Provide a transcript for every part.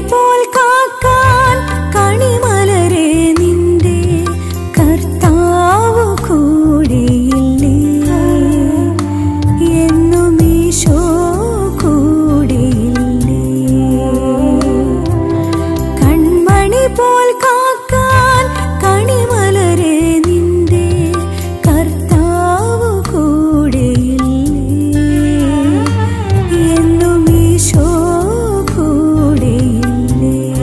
പോൽ കാക്കാൻ കണിമലരെ നിന്റെ കർത്താവ് കൂടെയില്ലേ എന്നും ഈശോ കൂടെയില്ലേ കൺമണി പോൽ കാക്കാൻ കണിമലരെ നിന്റെ കർത്താവ് കൂടെയില്ലേ എന്നും ഈശോ കൂടെയില്ലേ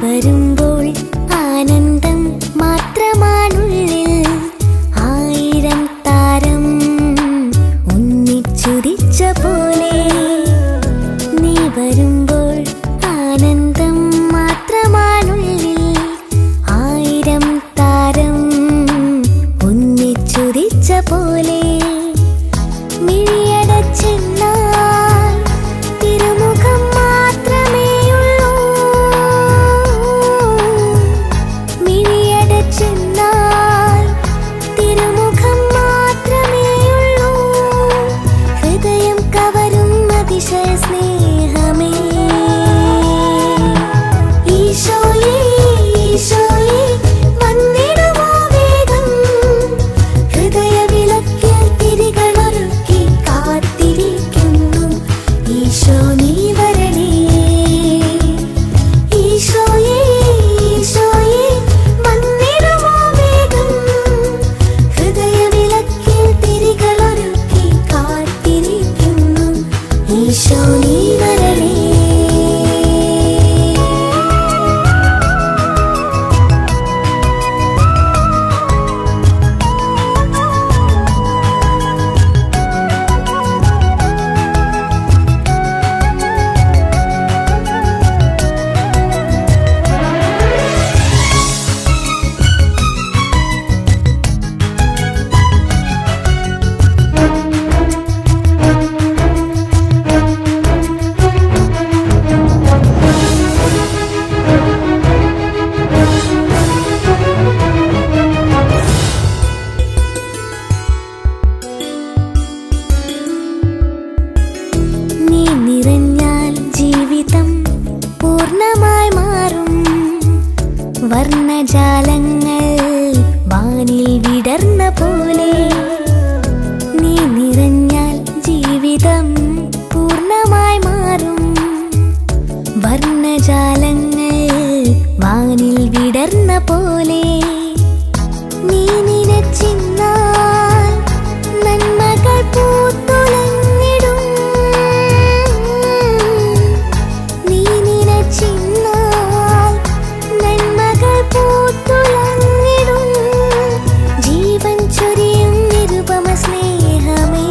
വരുമ്പോൾ ആനന്ദം മാത്രമാണുള്ളിൽ ആയിരം താരം ഒന്നിച്ചുദിച്ച പോലെ നീ വരുമ്പോൾ ആനന്ദം മാത്രമാണുള്ളിൽ ആയിരം താരം ഒന്നിച്ചുദിച്ച പോലെ മിഴിയടച്ചെന്നാൽ തിരുമുഖം മാത്രമേയുള്ളൂ മിഴിയടച്ചെന്നാൽ തിരുമുഖം മാത്രമേയുള്ളൂ ഹൃദയം കവരും അതിശയ സ്നേഹമേ ഈശോയേ ഈശോയേ വന്നിടുമോ വേഗം ഹൃദയവിളക്കിൽ തിരികളൊരുക്കി കാത്തിരിക്കുന്നു ഈശോ നീ വരണേ ഈശോയേ ഈശോയേ വന്നിടുമോ വേഗം ഹൃദയവിളക്കിൽ തിരികളൊരുക്കി കാത്തിരിക്കുന്നു ഈശോ നീ വരണേ നീ നിറഞ്ഞാൽ ജീവിതം പൂർണ്ണമായി മാറും വർണ്ണജാലങ്ങൾ വാനിൽ വിടർന്ന പോലെ നീ നിറഞ്ഞാൽ ജീവിതം പൂർണ്ണമായി മാറും വർണ്ണജാലങ്ങൾ വാനിൽ വിടർന്ന പോലെ നീ നിനച്ചിന്നാൽ നന്മകൾ പൂത്തുലഞ്ഞിടും നീ നിനച്ചിന്നാൽ നന്മകൾ പൂത്തുലഞ്ഞിടും ജീവൻ ചൊരിയും നിരുപമ സ്നേഹമേ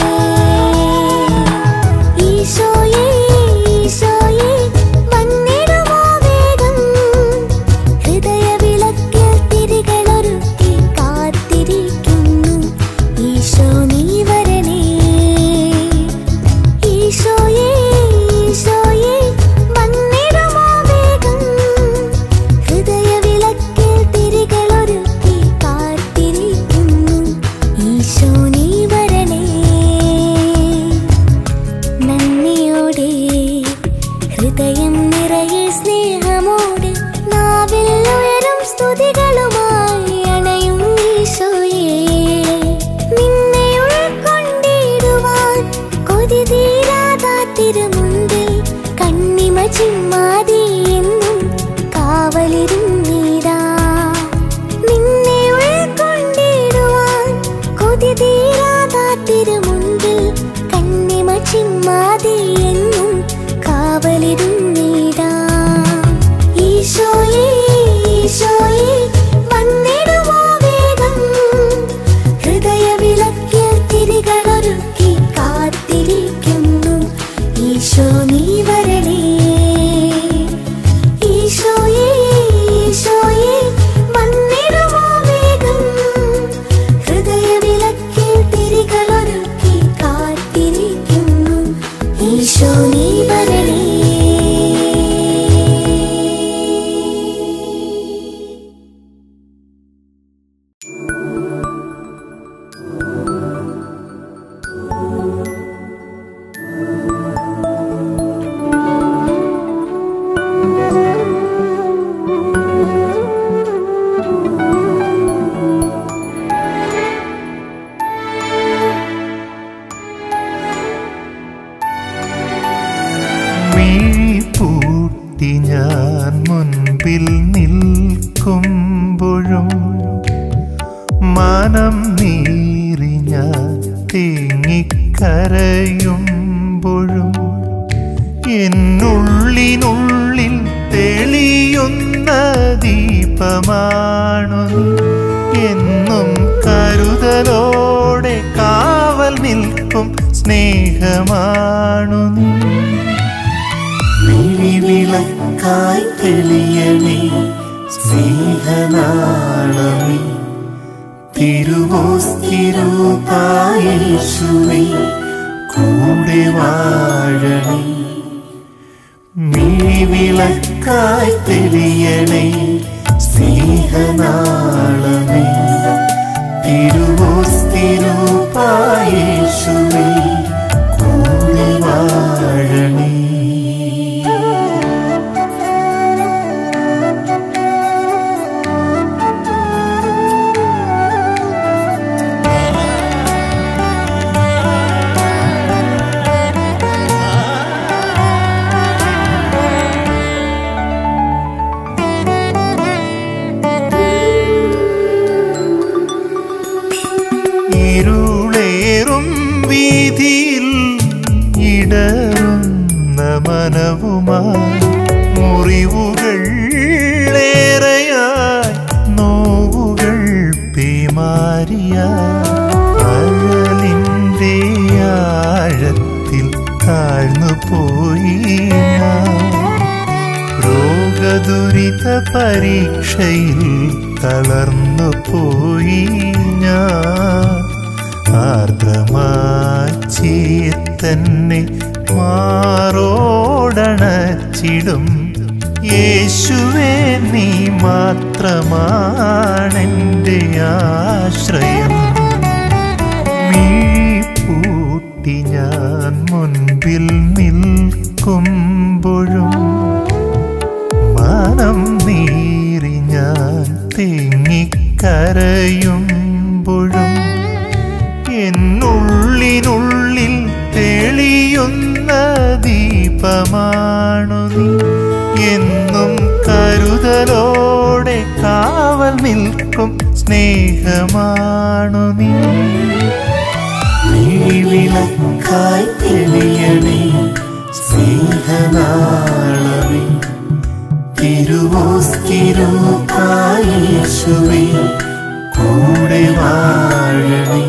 ഈശോയേ ഈശോയേ വന്നിടുമോ വേഗം ഹൃദയവിളക്കിൽ തിരികളൊരുക്കി കാത്തിരിക്കുന്നു ഈശോ നീ വരണേ ഈശോയേ ഈശോയേ വന്നിടുമോ വേഗം ഹൃദയവിളക്കിൽ തിരികളൊരുക്കി കാത്തിരിക്കുന്നു ഈശോ നീ വരണേ നന്ദിയോടെ ഹൃദയം നിറയെ സ്നേഹമോടെ നാവിൽ ഉയരും സ്തുതികളുമായി അണയും ഈശോയെ നിന്നെ ഉൾക്കൊണ്ടിടുവാൻ കൊതി തീരാതാ തിരുമുൻപിൽ കണ്ണിമ ചിമ്മാതി എന്നും കാവലിരുന്നീടാ നിന്നെ ഉൾക്കൊണ്ടിടുവാൻ കൊതി തീരാതാ തിരുമുൻപിൽ കണ്ണിമ ചിമ്മാതി എന്നും കാവലിരുന്നീടാ ഈശോയേ ഈശോയേ വന്നിടുമോ വേഗം ഹൃദയവിളക്കിൽ തിരികളൊരുക്കി കാത്തിരിക്കുന്നു ഈശോ നീ വരണേ ഈശോയേ ഈശോയേ വന്നിടുമോ വേഗം ഹൃദയവിളക്കിൽ തിരികളൊരുക്കി കാത്തിരിക്കുന്നു ഈശോ നീ വരണേ മിഴി പൂട്ടി ഞാൻ മുൻപിൽ നിൽക്കുമ്പോഴും മനം നീറി ഞാൻ തേങ്ങിക്കരയുമ്പോഴും എന്നുള്ളിനുള്ളിൽ തെളിയുന്ന ദീപമാണു നീ എന്നും കരുതലോടെ കാവൽ നിൽക്കും സ്നേഹമാണു നീ വിളിവിളക്കായി തെളിയണേ സ്നേഹനാളമേ തിരുവോസ്തിരൂപായേശുവേ കൂടെ വാഴണേ മിഴിവിളക്കായി തെളിയണേ സ്നേഹനാളമേ തിരുവോസ്തിരൂപായേശുവേ കൂടെ വാഴണേ ഇരുളേറും വീതിയിൽ ഇടറുന്ന മനവുമായി മുറിവുകൾ ഏറെയായി നോവുകൾ പേമാരിയ അഴലിൻ്റെ ആഴത്തിൽ താഴ്ന്നു പോയി ഞാൻ രോഗദുരിത പരീക്ഷയിൽ തളർന്നു പോയി ഞാൻ ആർദ്രമാച്ചീർ തന്നെ മാറോടണച്ചിടും യേശുവേ നീ മാത്രമാണെൻ്റെ ആശ്രയം മിഴിപ്പൂട്ടി ഞാൻ മുൻപിൽ നിൽക്കുമ്പോഴും മനം നീറി ഞാൻ തിങ്ങിക്കരയുമ്പോഴും എന്നുള്ളിനുള്ളിൽ തെളിയുന്ന ദീപമാണു നീ എന്നും കരുതലോടെ കാവൽ നിൽക്കും സ്നേഹമാണു നീ വിളിവിളക്കായി തെളിയണേ സ്നേഹനാളമേ തിരുവോസ്തിരൂപായേശുവേ കൂടെ വാഴണേ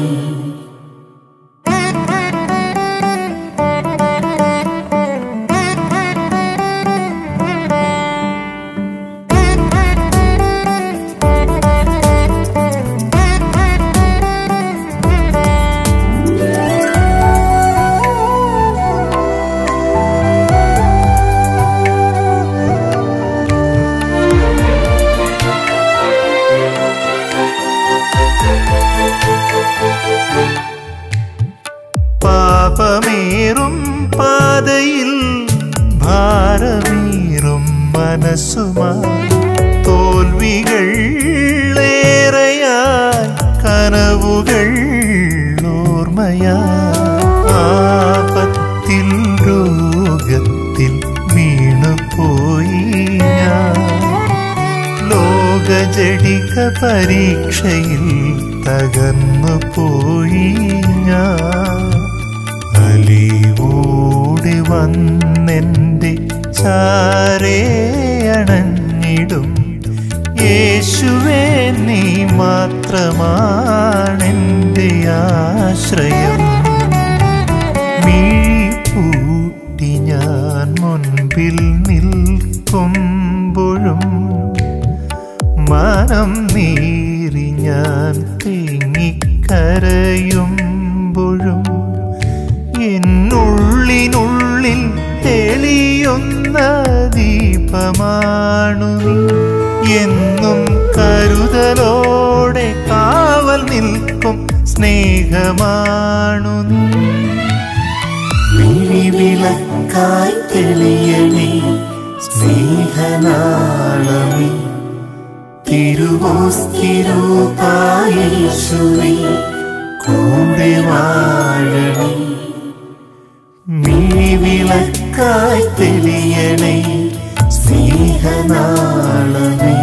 പാപമേറും പാതയിൽ ഭാരമേറും മനസ്സുമായി തോൽവികൾ ഏറെയായി കനവുകൾ ഓർമ്മയായി ആപത്തിൽ രോഗത്തിൽ വീണുപോയി ഞാൻ ലോകജടിക പരീക്ഷയിൽ തകർന്നു പോയി ഞാൻ അലിവോടി വന്നെൻ്റെ ചാരേ അണഞ്ഞിടും യേശുവേ നീ മാത്രമാണെൻ്റെ ആശ്രയം മിഴിപ്പൂട്ടി ഞാൻ മുൻപിൽ നിൽക്കുമ്പോഴും മനം നീറി ഞാൻ തിങ്ങിക്കരയുമ്പോഴും എന്നുള്ളിനുള്ളിൽ തെളിയുന്ന ദീപമാണു നീ എന്നും കരുതലോടെ കാവൽ നിൽക്കും സ്നേഹമാണു നീ വിളിവിളക്കായി തെളിയണേ സ്നേഹനാളമേ തിരുവോസ്തിരൂപായേശുവേ കൂടെ വാഴണേ മിഴിവിളക്കായി തെളിയണേ സ്നേഹനാളമേ